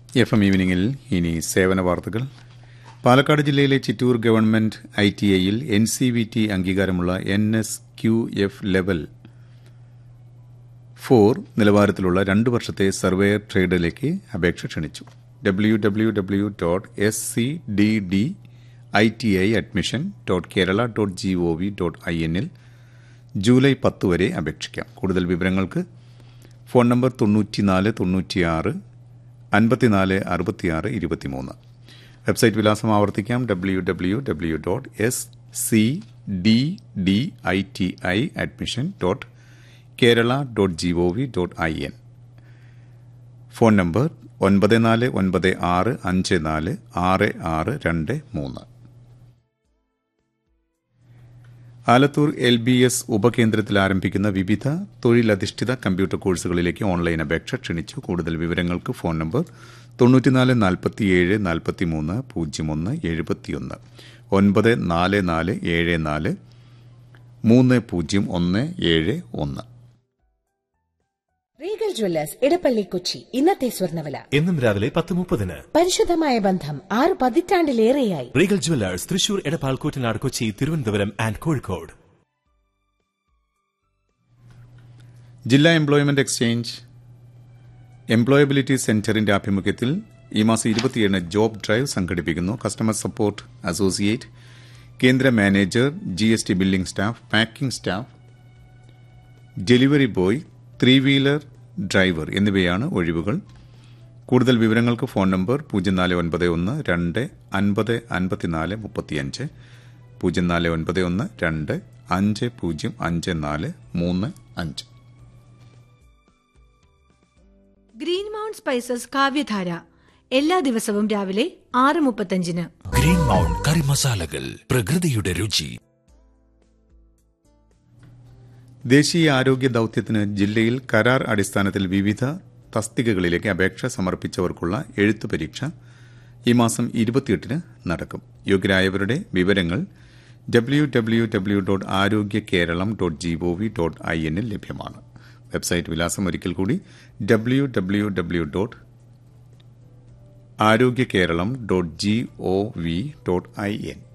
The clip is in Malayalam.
എഫ് എം ഈവനിങ്ങിൽ ഇനി സേവന വാർത്തകൾ പാലക്കാട് ജില്ലയിലെ ചിറ്റൂർ ഗവൺമെന്റ് ഐ ടി ഐയിൽ എൻ സി വി ടി അംഗീകാരമുള്ള N S Q F level four നിലവാരത്തിലുള്ള രണ്ട് വർഷത്തെ സർവേയർ ട്രേഡിലേക്ക് അപേക്ഷ ക്ഷണിച്ചു W W W dot S C D D I T I admission dot Kerala dot G O V dot I എന്നിൽ ജൂലൈ പത്ത് വരെ അപേക്ഷിക്കാം കൂടുതൽ വിവരങ്ങൾക്ക് ഫോൺ നമ്പർ തൊണ്ണൂറ്റിനാല് തൊണ്ണൂറ്റിയാറ് അൻപത്തിനാല് അറുപത്തിയാറ് ഇരുപത്തിമൂന്ന് വെബ്സൈറ്റ് വിലാസം ആവർത്തിക്കാം W W W dot S C D D I T I admission dot Kerala dot G O V dot I N phone number ഒൻപത് നാല് ഒൻപത് ആറ് അഞ്ച് നാല് ആറ് ആറ് രണ്ട് മൂന്ന് ആലത്തൂർ എൽ ബി എസ് ഉപകേന്ദ്രത്തിൽ ആരംഭിക്കുന്ന വിവിധ തൊഴിലധിഷ്ഠിത കമ്പ്യൂട്ടർ കോഴ്സുകളിലേക്ക് ഓൺലൈൻ അപേക്ഷ ക്ഷണിച്ചു കൂടുതൽ വിവരങ്ങൾക്ക് ഫോൺ നമ്പർ തൊണ്ണൂറ്റിനാല് നാൽപ്പത്തിയേഴ് നാൽപ്പത്തിമൂന്ന് പൂജ്യം ഒന്ന് എഴുപത്തിയൊന്ന് ഒൻപത് നാല് നാല് ഏഴ് നാല് മൂന്ന് പൂജ്യം ഒന്ന് ഏഴ് ഒന്ന് റീഗൽ ജ്വല്ലേഴ്സ് ഇടപ്പള്ളി കൊച്ചി ഇന്നത്തെ സ്വർണ്ണവില എന്നും രാവിലെ പത്ത് മുപ്പതിന് പരിശുദ്ധമായ ബന്ധം ആറ് പതിറ്റാണ്ടിലേറെയായി Regal Jewellers Thrissur Edappal Koottanad Kochi Thiruvananthapuram and Kozhikode ജില്ലാ എംപ്ലോയ്മെന്റ് എക്സ്ചേഞ്ച് എംപ്ലോയബിലിറ്റി സെന്ററിന്റെ ആഭിമുഖ്യത്തിൽ ഈ മാസം ഇരുപത്തിയേഴിന് ജോബ് ഡ്രൈവ് സംഘടിപ്പിക്കുന്നു കസ്റ്റമർ സപ്പോർട്ട് അസോസിയേറ്റ് കേന്ദ്ര manager G S T billing staff packing staff delivery boy three wheeler driver എന്നിവയാണ് ഒഴിവുകൾ കൂടുതൽ വിവരങ്ങൾക്ക് ഫോൺ നമ്പർ പൂജ്യം നാല് ഒൻപത് ഒന്ന് രണ്ട് അൻപത് അൻപത്തിനാല് മുപ്പത്തിയഞ്ച് പൂജ്യം നാല് ഒൻപത് ഒന്ന് രണ്ട് അഞ്ച് പൂജ്യം അഞ്ച് നാല് മൂന്ന് അഞ്ച് ഗ്രീൻ മൗണ്ട് സ്പൈസസ് കാവ്യധാര എല്ലാ ദിവസവും രാവിലെ ആറ് മുപ്പത്തഞ്ചിന് ഗ്രീൻ മൗണ്ട് കറി മസാലകൾ പ്രകൃതിയുടെ രുചി ദേശീയ ആരോഗ്യ ദൌത്യത്തിന് ജില്ലയിൽ കരാർ അടിസ്ഥാനത്തിൽ വിവിധ തസ്തികകളിലേക്ക് അപേക്ഷ സമർപ്പിച്ചവർക്കുള്ള എഴുത്തു പരീക്ഷ ഈ മാസം ഇരുപത്തിയെട്ടിന് നടക്കും യോഗ്യരായവരുടെ വിവരങ്ങൾ W W W dot Arogya Keralam dot G O V dot I എന്നിൽ ലഭ്യമാണ് വെബ്സൈറ്റ് വിലാസം ഒരിക്കൽ കൂടി W W W dot Arogya Keralam dot G O V dot I N